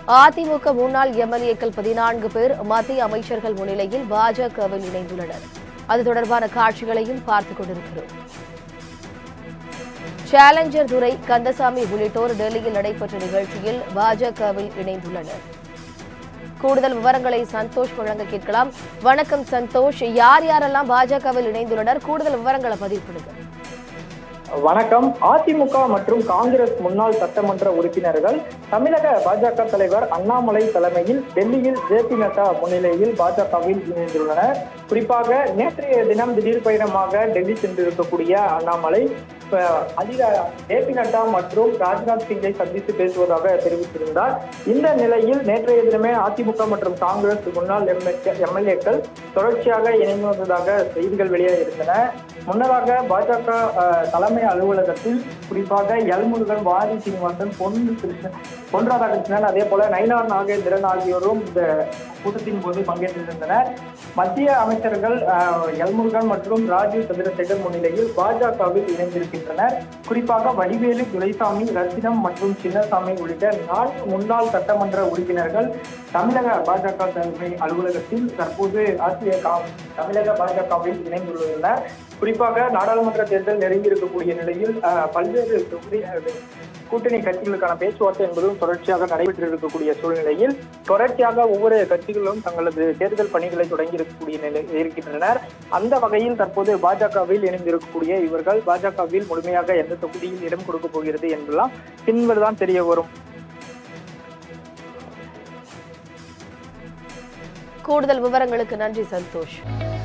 அதிமுக முன்னாள் எம்எல்ஏக்கள் பதினான்கு பேர் மத்திய அமைச்சர்கள் முன்னிலையில் பாஜகவில் இணைந்துள்ளனர் அது தொடர்பான காட்சிகளையும் பார்த்துக் கொண்டிருக்கிறோம் சேலஞ்சர் துரை கந்தசாமி உள்ளிட்டோர் டெல்லியில் நடைபெற்ற நிகழ்ச்சியில் பாஜகவில் இணைந்துள்ளனர் கூடுதல் விவரங்களை சந்தோஷ் வழங்க கேட்கலாம் வணக்கம் சந்தோஷ் யார் யாரெல்லாம் பாஜகவில் இணைந்துள்ளனர் கூடுதல் விவரங்களை பதிவு பண்ணுங்க வணக்கம் அதிமுக மற்றும் காங்கிரஸ் முன்னாள் சட்டமன்ற உறுப்பினர்கள் தமிழக பாஜக தலைவர் அண்ணாமலை தலைமையில் டெல்லியில் ஜே பி நட்டா முன்னிலையில் பாஜகவில் இணைந்துள்ளனர் குறிப்பாக நேற்றைய தினம் திடீர் பயணமாக டெல்லி சென்றிருக்கக்கூடிய அண்ணாமலை இப்ப அதிக ஜே பி நட்டா மற்றும் ராஜ்நாத் சிங்கை சந்தித்து பேசுவதாக தெரிவித்திருந்தார் இந்த நிலையில் நேற்றைய தினமே அதிமுக மற்றும் காங்கிரஸ் முன்னாள் எம்எல்ஏக்கள் தொடர்ச்சியாக இணைந்து வந்ததாக செய்திகள் வெளியாக இருந்தன முன்னதாக பாஜக அஹ், தலைமை அலுவலகத்தில் குறிப்பாக எல்முருகன் வாரி சீனிவாசன் பொன் கிருஷ்ணன் பொன் ராதாகிருஷ்ணன் அதே போல நயினார் நாகேந்திரன் ஆகியோரும் இந்த கூட்டத்தின் போது பங்கேற்றிருந்தனர் மத்திய அமைச்சர்கள் அஹ், எல்முருகன் மற்றும் ராஜீவ் சந்திரசேகர் முன்னிலையில் பாஜகவில் இணைந்திருக்கின்றனர் குறிப்பாக வடிவேலு துரைசாமி ரத்தினம் மற்றும் சின்னசாமி உள்ளிட்ட நான்கு முன்னாள் சட்டமன்ற உறுப்பினர்கள் தமிழக பாஜக தலைமை அலுவலகத்தில் தற்போது ஆசிய கா- தமிழக பாஜகவில் இணைந்துள்ளனர் குறிப்பாக நாடாளுமன்ற தேர்தல் நெருங்கி இருக்கக்கூடிய நிலையில் அஹ், பல்வேறு தொகுதி அஹ், கூட்டணி கட்சிகளுக்கான பேச்சுவார்த்தை என்பதும் தொடர்ச்சியாக நடைபெற்று இருக்கக்கூடிய சூழ்நிலையில் தொடர்ச்சியாக ஒவ்வொரு கட்சிகளும் தங்களது தேர்தல் பணிகளை தொடங்கி இருக்கக்கூடிய நிலை இருக்கின்றனர் அந்த வகையில் தற்போது பாஜகவில் இணைந்திருக்கக்கூடிய இவர்கள் பாஜகவில் முழுமையாக எந்த தொகுதியில் இடம் கொடுக்க போகிறது என்பதெல்லாம் பின்வருதான் தெரிய வரும் கூடுதல் விவரங்களுக்கு நன்றி சந்தோஷ்